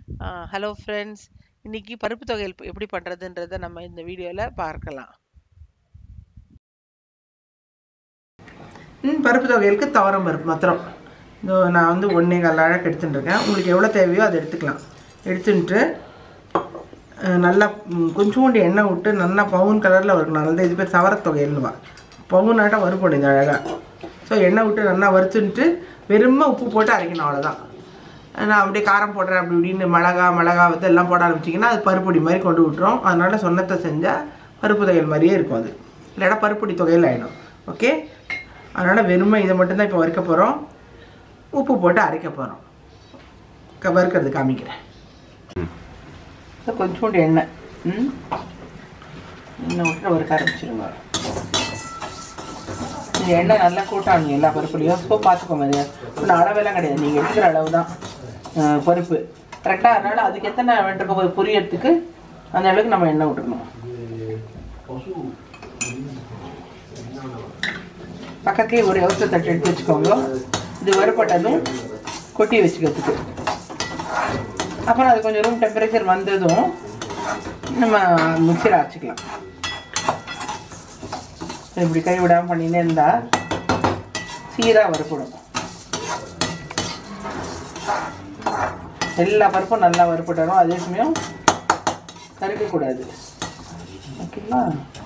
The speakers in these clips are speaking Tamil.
ஹலோ ஃப்ரெண்ட்ஸ் இன்னைக்கு பருப்பு தொகையல் எப்படி பண்ணுறதுன்றதை நம்ம இந்த வீடியோவில் பார்க்கலாம் ம் பருப்பு தொகையலுக்கு துவரம் பருப்பு மாத்திரம் இதோ நான் வந்து ஒன்றே கால் அழகு எடுத்துட்டு இருக்கேன் உங்களுக்கு எவ்வளோ தேவையோ அதை எடுத்துக்கலாம் எடுத்துட்டு அஹ், நல்லா ம், கொஞ்சோண்டு எண்ணெய் விட்டு நல்லா பவுன் கலரில் வரணும் நல்லது இது பேர் சவரத் தொகையல்னுவா பவுனாட்டம் வறுப்படும் இது அழகாக ஸோ எண்ணெய் விட்டு நல்லா வறுத்துன்ட்டு வெறுமை உப்பு போட்டு அரைக்கணும் அவ்வளோதான் நான் அப்படியே காரம் போடுறேன் அப்படி இப்படின்னு மிளகா மிளகா வந்து எல்லாம் போட ஆரம்பிச்சிங்கன்னா அது பருப்பொடி மாதிரி கொண்டு விட்டுரும் அதனால் சொன்னத்தை செஞ்சால் பருப்பு தொகையல் மாதிரியே இருக்கும் அது இல்லைன்னா பருப்பொடி தொகையல் ஆகிடும் ஓகே அதனால் வெறுமை இதை மட்டும்தான் இப்போ வறுக்க போகிறோம் உப்பு போட்டு அரைக்க போகிறோம் க வறுக்கிறது காமிக்கிறேன் இப்போ கொஞ்சோண்டு எண்ணெய் ம் எண்ணெய் விட்டு வறுக்க ஆரம்பிச்சிருங்க இந்த எண்ணெய் நல்லா கூட்டாங்க எல்லா பருப்புலையும் ஸோ பார்த்துக்கோங்க இது ஒன்றும் அளவெல்லாம் கிடையாது நீங்கள் எடுக்கிற அளவு தான் அஹ், பருப்பு கரெக்டாக அதனால் அதுக்கு எத்தனை வேண்டிருக்க புரியறதுக்கு அந்த அளவுக்கு நம்ம எண்ணெய் விட்டுக்கணும் பக்கத்துலேயே ஒரு எவச தட்டு எடுத்து வச்சுக்கோங்க இது வறுப்பட்டதும் கொட்டி வச்சுக்கிறதுக்கு அப்புறம் அது கொஞ்சம் ரூம் டெம்பரேச்சர் வந்ததும் நம்ம மிக்சியில் அரைச்சிக்கலாம் இப்படி கை விடாமல் பண்ணினே இருந்தால் சீராக வறுப்படும் எல்லா பருப்பும் நல்லா வறுப்படணும் அதே சமயம் கருக்கக்கூடாது ஓகேங்களா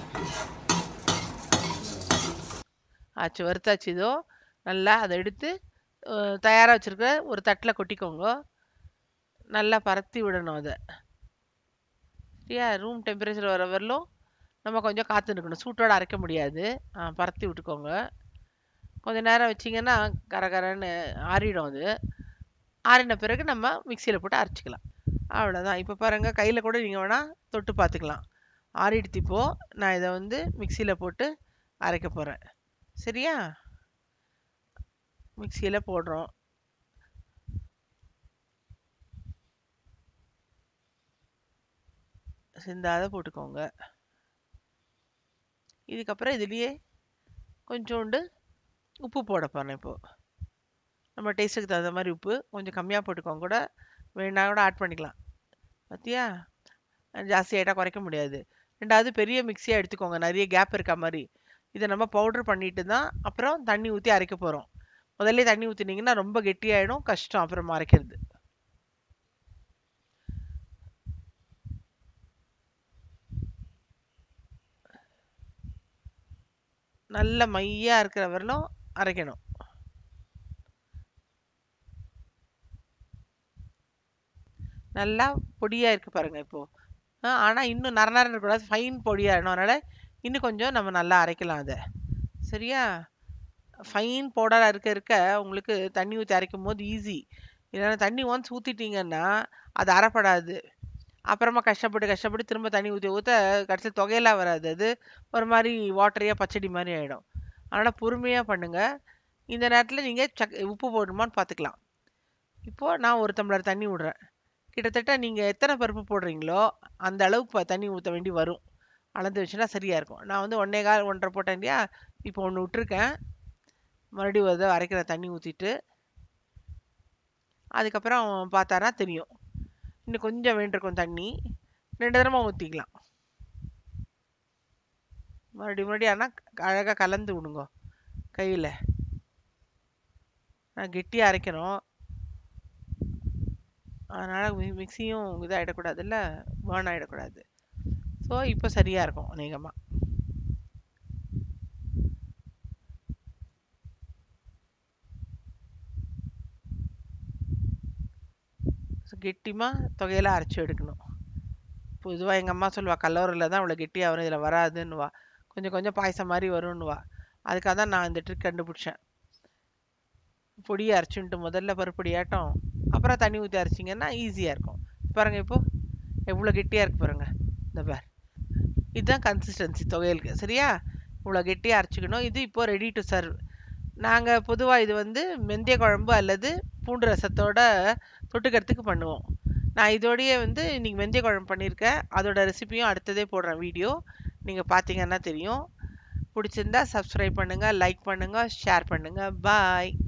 ஆச்சு வறுத்தாச்சு இதோ நல்லா அதை எடுத்து தயாராக வச்சுருக்க ஒரு தட்டில் கொட்டிக்கோங்க நல்லா பரத்தி விடணும் அதை சரியா ரூம் டெம்பரேச்சர் வர வரலும் நம்ம கொஞ்சம் காத்து நிற்கணும் சூட்டோட அரைக்க முடியாது ஆ, பரத்தி விட்டுக்கோங்க கொஞ்ச நேரம் வச்சிங்கன்னா கரகரன்னு ஆறிடும் அது ஆறின பிறகு நம்ம மிக்சியில் போட்டு அரைச்சிக்கலாம் அவ்வளோதான் இப்போ பாருங்கள் கையில் கூட நீங்கள் வேணால் தொட்டு பார்த்துக்கலாம் ஆறிடுத்து இப்போ நான் இதை வந்து மிக்சியில் போட்டு அரைக்க போகிறேன் சரியா மிக்சியில் போடுறோம் சிந்தாத போட்டுக்கோங்க இதுக்கப்புறம் இதுலேயே கொஞ்சோண்டு உப்பு போட போகிறேன் இப்போது நம்ம டேஸ்ட்டுக்கு தகுந்த மாதிரி உப்பு கொஞ்சம் கம்மியாக போட்டுக்கோங்க கூட வேணா கூட ஆட் பண்ணிக்கலாம் பார்த்தியா ஜாஸ்தி ஆகிட்டா குறைக்க முடியாது ரெண்டாவது பெரிய மிக்சியாக எடுத்துக்கோங்க நிறைய கேப் இருக்க மாதிரி இதை நம்ம பவுடர் பண்ணிட்டு தான் அப்புறம் தண்ணி ஊற்றி அரைக்க போகிறோம் முதல்ல தண்ணி ஊற்றினீங்கன்னா ரொம்ப கெட்டியாயிடும் கஷ்டம் அப்புறம் அரைக்கிறது நல்ல மையாக இருக்கிற வரலும் அரைக்கணும் நல்லா பொடியாக இருக்கு பாருங்க இப்போ ஆ, ஆனா இன்னும் நர நர இருக்கக்கூடாது ஃபைன் பொடியாகணும் அதனால இன்னும் கொஞ்சம் நம்ம நல்லா அரைக்கலாம் அதை சரியா ஃபைன் பவுடராக இருக்க இருக்க உங்களுக்கு தண்ணி ஊற்றி அரைக்கும் போது ஈஸி இல்லைன்னா தண்ணி ஒன்ஸ் ஊற்றிட்டீங்கன்னா அது அரைப்படாது அப்புறமா கஷ்டப்பட்டு கஷ்டப்பட்டு திரும்ப தண்ணி ஊற்றி ஊற்ற கடைசியில் தொகையெல்லாம் வராது அது ஒரு மாதிரி வாட்டரியாக பச்சடி மாதிரி ஆகிடும் அதனால் பொறுமையாக பண்ணுங்கள் இந்த நேரத்தில் நீங்கள் சக் உப்பு போடணுமான்னு பார்த்துக்கலாம் இப்போது நான் ஒரு டம்ளர் தண்ணி விடுறேன் கிட்டத்தட்ட நீங்கள் எத்தனை பருப்பு போடுறீங்களோ அந்த அளவுக்கு ப- தண்ணி ஊற்ற வேண்டி வரும் அளந்து வச்சுன்னா சரியாக இருக்கும் நான் வந்து ஒன்றே கால் ஒன்றரை போட்டேன் இல்லையா இப்போ ஒன்று விட்டுருக்கேன் மறுபடியும் ஒரு தடவை அரைக்கிற தண்ணி ஊற்றிட்டு அதுக்கப்புறம் பார்த்தானா தெரியும் இன்னும் கொஞ்சம் வேண்டியிருக்கும் தண்ணி ரெண்டு தடவை ஊற்றிக்கலாம் மறுபடியும் மறுபடியும் ஆனால் அழகாக கலந்து விடுங்க கையில் நான் கெட்டியாக அரைக்கணும் அதனால் மிக்சியும் இதாகிடக்கூடாதுல்ல பேர்ன் ஆகிடக்கூடாது ஸோ இப்போ சரியாக இருக்கும் அநேகமாக ஸோ கெட்டிமாக தொகையெல்லாம் அரைச்சி எடுக்கணும் பொதுவாக எங்கள் அம்மா சொல்லுவா கல்லூரில் தான் அவ்வளோ கெட்டியாக வரும் இதில் வராதுன்னுவா கொஞ்சம் கொஞ்சம் பாயசம் மாதிரி வரும்னுவா அதுக்காக தான் நான் இந்த ட்ரிக் கண்டுபிடிச்சேன் பொடியை அரைச்சுன்ட்டு முதல்ல பருப்பொடியாட்டம் அப்புறம் தண்ணி ஊற்றி அரைச்சிங்கன்னா ஈஸியாக இருக்கும் பாருங்கள் இப்போ எவ்வளோ கெட்டியாக இருக்கு பாருங்க இந்த பார் இதுதான் கன்சிஸ்டன்சி துவையலுக்கு சரியா இவ்வளோ கெட்டியாக அரைச்சிக்கணும் இது இப்போ ரெடி டு சர்வ் நாங்கள் பொதுவாக இது வந்து மெந்திய குழம்பு அல்லது பூண்டு ரசத்தோட தொட்டுக்கிறதுக்கு பண்ணுவோம் நான் இதோடயே வந்து இன்னைக்கு வெந்தய குழம்பு பண்ணியிருக்கேன் அதோட ரெசிபியும் அடுத்ததே போடுறேன் வீடியோ நீங்கள் பார்த்தீங்கன்னா தெரியும் பிடிச்சிருந்தா சப்ஸ்கிரைப் பண்ணுங்கள் லைக் பண்ணுங்கள் ஷேர் பண்ணுங்கள் பாய்